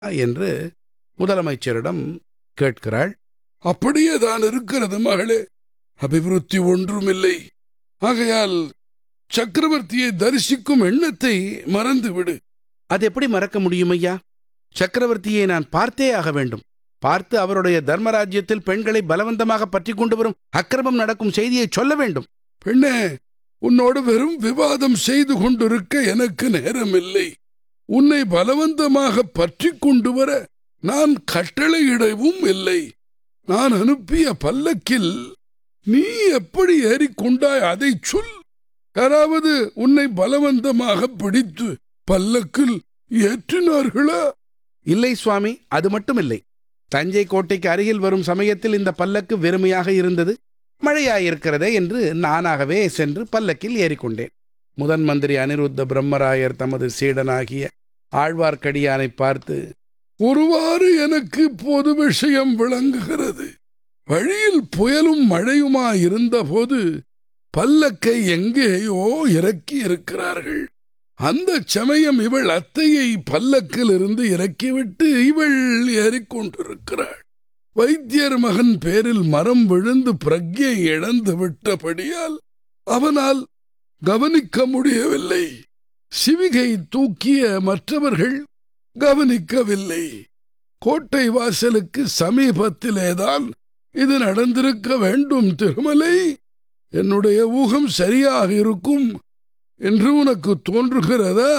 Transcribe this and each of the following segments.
என்று முதலமைச்சரிடம் கேட்கிறாள் அப்படியே தான் இருக்கிறது மகளே அபிவிருத்தி ஒன்றுமில்லை ஆகையால் சக்கரவர்த்தியை தரிசிக்கும் எண்ணத்தை மறந்துவிடு அது எப்படி மறக்க முடியும் ஐயா சக்கரவர்த்தியை நான் பார்த்தே ஆக வேண்டும் பார்த்து அவருடைய தர்மராஜ்யத்தில் பெண்களை பலவந்தமாக பற்றி கொண்டு வரும் அக்கிரமம் நடக்கும் செய்தியை சொல்ல வேண்டும் பெண்ணே உன்னோடு வெறும் விவாதம் செய்து கொண்டிருக்க எனக்கு நேரமில்லை உன்னை பலவந்தமாக பற்றி கொண்டு வர நான் கட்டளையிடவும் இல்லை நான் அனுப்பிய பல்லக்கில் நீ எப்படி ஏறிக்கொண்டாய் அதை சொல் யாராவது உன்னை பலவந்தமாக பிடித்து பல்லக்கில் ஏற்றினார்களா இல்லை சுவாமி அது மட்டும் இல்லை தஞ்சை கோட்டைக்கு அருகில் வரும் சமயத்தில் இந்த பல்லக்கு வெறுமையாக இருந்தது மழையாயிருக்கிறதே என்று நானாகவே சென்று பல்லக்கில் ஏறிக்கொண்டேன் முதன் மந்திரி அனிருத்த பிரம்மராயர் தமது சீடனாகிய ஆழ்வார்க்கடியானை பார்த்து ஒருவாறு எனக்கு இப்போது விஷயம் விளங்குகிறது வழியில் புயலும் மழையுமாயிருந்த போது பல்லக்கை எங்கேயோ இறக்கி இருக்கிறார்கள் அந்த சமயம் இவள் அத்தையை பல்லக்கில் இருந்து இறக்கிவிட்டு இவள் ஏறிக்கொண்டிருக்கிறாள் வைத்தியர் மகன் பேரில் மரம் விழுந்து பிரக்யை இழந்து விட்டபடியால் அவனால் கவனிக்க முடியவில்லை சிவிகை தூக்கிய மற்றவர்கள் கவனிக்கவில்லை கோட்டை வாசலுக்கு சமீபத்திலேதான் இது நடந்திருக்க வேண்டும் திருமலை என்னுடைய ஊகம் சரியாக இருக்கும் என்று உனக்கு தோன்றுகிறதா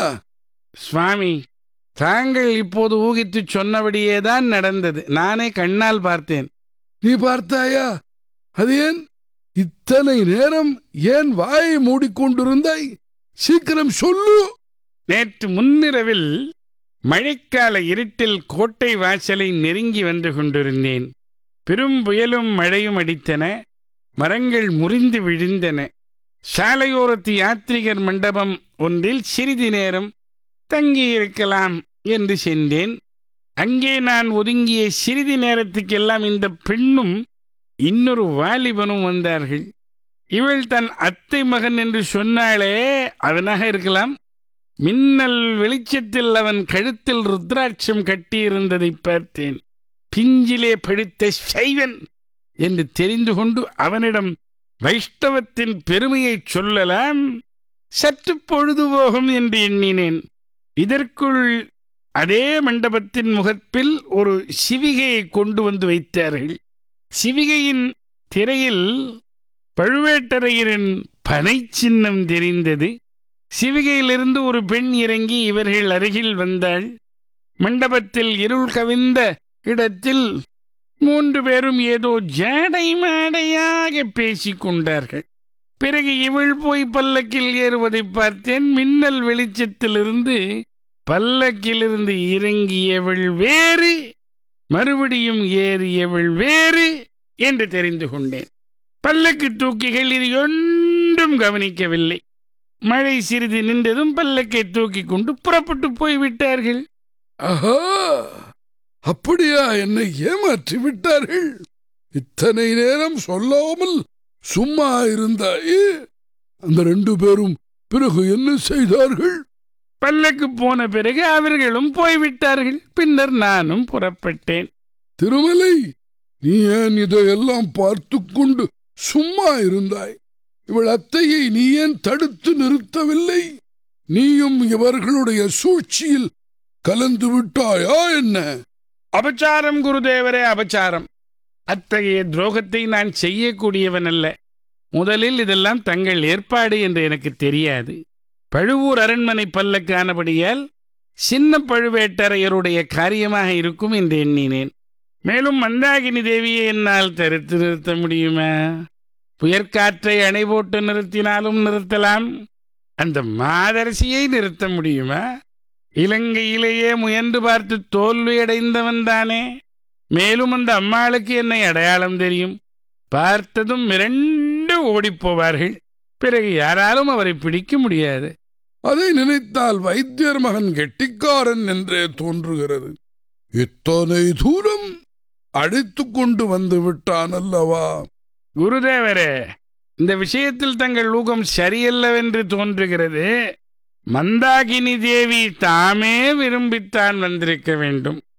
சுவாமி தாங்கள் இப்போது ஊகித்துச் சொன்னபடியேதான் நடந்தது நானே கண்ணால் பார்த்தேன் நீ பார்த்தாயா அது ஏன் இத்தனை நேரம் ஏன் வாயை மூடிக்கொண்டிருந்தாய் சீக்கிரம் சொல்லு நேற்று முன்னிரவில் மழைக்கால இருட்டில் கோட்டை வாசலை நெருங்கி வந்து கொண்டிருந்தேன் பெரும் புயலும் மழையும் அடித்தன மரங்கள் முறிந்து விழுந்தன சாலையோரத்து யாத்ரிகர் மண்டபம் ஒன்றில் சிறிது நேரம் தங்கியிருக்கலாம் என்று சென்றேன் அங்கே நான் ஒதுங்கிய சிறிது நேரத்துக்கெல்லாம் இந்த பெண்ணும் இன்னொரு வாலிபனும் வந்தார்கள் இவள் தன் அத்தை மகன் என்று சொன்னாலே அவனாக இருக்கலாம் மின்னல் வெளிச்சத்தில் அவன் கழுத்தில் ருத்ராட்சம் கட்டியிருந்ததை பார்த்தேன் பிஞ்சிலே படுத்த சைவன் என்று தெரிந்து கொண்டு அவனிடம் வைஷ்ணவத்தின் பெருமையை சொல்லலாம் சற்று பொழுதுபோகும் என்று எண்ணினேன் இதற்குள் அதே மண்டபத்தின் முகப்பில் ஒரு சிவிகையை கொண்டு வந்து வைத்தார்கள் சிவிகையின் திரையில் பழுவேட்டரையரின் பனை சின்னம் தெரிந்தது சிவிகையிலிருந்து ஒரு பெண் இறங்கி இவர்கள் அருகில் வந்தாள் மண்டபத்தில் இருள் கவிந்த இடத்தில் மூன்று பேரும் ஏதோ ஜாடை மாடையாக பேசிக் கொண்டார்கள் பிறகு இவள் போய் பல்லக்கில் ஏறுவதை பார்த்தேன் மின்னல் வெளிச்சத்திலிருந்து பல்லக்கிலிருந்து இறங்கியவள் வேறு மறுபடியும் ஏறியவள் வேறு என்று தெரிந்து கொண்டேன் பல்லக்கு தூக்கிகள் இது ஒன்றும் கவனிக்கவில்லை மழை சிறிது நின்றதும் பல்லக்கை தூக்கி கொண்டு புறப்பட்டு போய்விட்டார்கள் ஆஹா அப்படியா என்னை ஏமாற்றி விட்டார்கள் இத்தனை நேரம் சொல்லாமல் சும்மா இருந்தாயே அந்த ரெண்டு பேரும் பிறகு என்ன செய்தார்கள் பல்லக்கு போன பிறகு அவர்களும் போய்விட்டார்கள் பின்னர் நானும் புறப்பட்டேன் திருமலை நீ ஏன் இதையெல்லாம் பார்த்து கொண்டு சும்மா இருந்தாய் இவள் அத்தையை நீ ஏன் தடுத்து நிறுத்தவில்லை நீயும் இவர்களுடைய சூழ்ச்சியில் கலந்து விட்டாயா என்ன அபச்சாரம் குருதேவரே அபச்சாரம் அத்தகைய துரோகத்தை நான் செய்யக்கூடியவன் அல்ல முதலில் இதெல்லாம் தங்கள் ஏற்பாடு என்று எனக்கு தெரியாது பழுவூர் அரண்மனை பல்லக்கானபடியால் சின்ன பழுவேட்டரையருடைய காரியமாக இருக்கும் என்று எண்ணினேன் மேலும் மந்தாகினி தேவியை என்னால் தடுத்து நிறுத்த முடியுமா புயற்காற்றை அணை போட்டு நிறுத்தினாலும் நிறுத்தலாம் அந்த மாதரசியை நிறுத்த முடியுமா இலங்கையிலேயே முயன்று பார்த்து தோல்வியடைந்தவன் தானே மேலும் அந்த அம்மாளுக்கு என்னை அடையாளம் தெரியும் பார்த்ததும் மிரண்டு ஓடிப்போவார்கள் பிறகு யாராலும் அவரை பிடிக்க முடியாது அதை நினைத்தால் வைத்தியர் மகன் கெட்டிக்காரன் என்றே தோன்றுகிறது இத்தனை தூரம் அழைத்து கொண்டு வந்து விட்டான் அல்லவா குருதேவரே இந்த விஷயத்தில் தங்கள் ஊகம் சரியல்லவென்று தோன்றுகிறது மந்தாகினி தேவி தாமே விரும்பித்தான் வந்திருக்க வேண்டும்